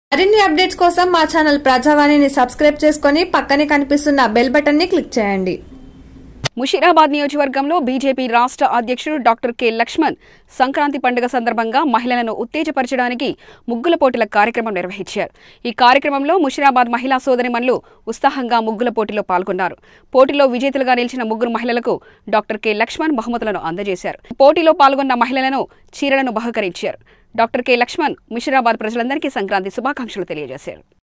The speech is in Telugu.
మరిన్ని అప్డేట్స్ కోసం మా ఛానల్ ప్రజావాణిని సబ్స్క్రైబ్ చేసుకొని పక్కనే కనిపిస్తున్న బెల్ బటన్ ని క్లిక్ చేయండి ముషీరాబాద్ నియోజకవర్గంలో బీజేపీ రాష్ట్ర అధ్యక్షుడు డాక్టర్ కె లక్ష్మణ్ సంక్రాంతి పండుగ సందర్భంగా మహిళలను ఉత్తేజపరచడానికి ముగ్గుల పోటీల కార్యక్రమం నిర్వహించారు ఈ కార్యక్రమంలో ముషీరాబాద్ మహిళా సోదరిమణులు ఉత్సాహంగా ముగ్గుల పోటీలో పాల్గొన్నారు పోటీలో విజేతలుగా నిలిచిన ముగ్గురు మహిళలకు డాక్టర్ కె లక్ష్మణ్ బహుమతులను అందజేశారు పోటీలో పాల్గొన్న మహిళలను చీరలను బహుకరించారు డాక్టర్ కె లక్ష్మణ్ ముషీరాబాద్ ప్రజలందరికీ సంక్రాంతి శుభాకాంక్షలు తెలియజేశారు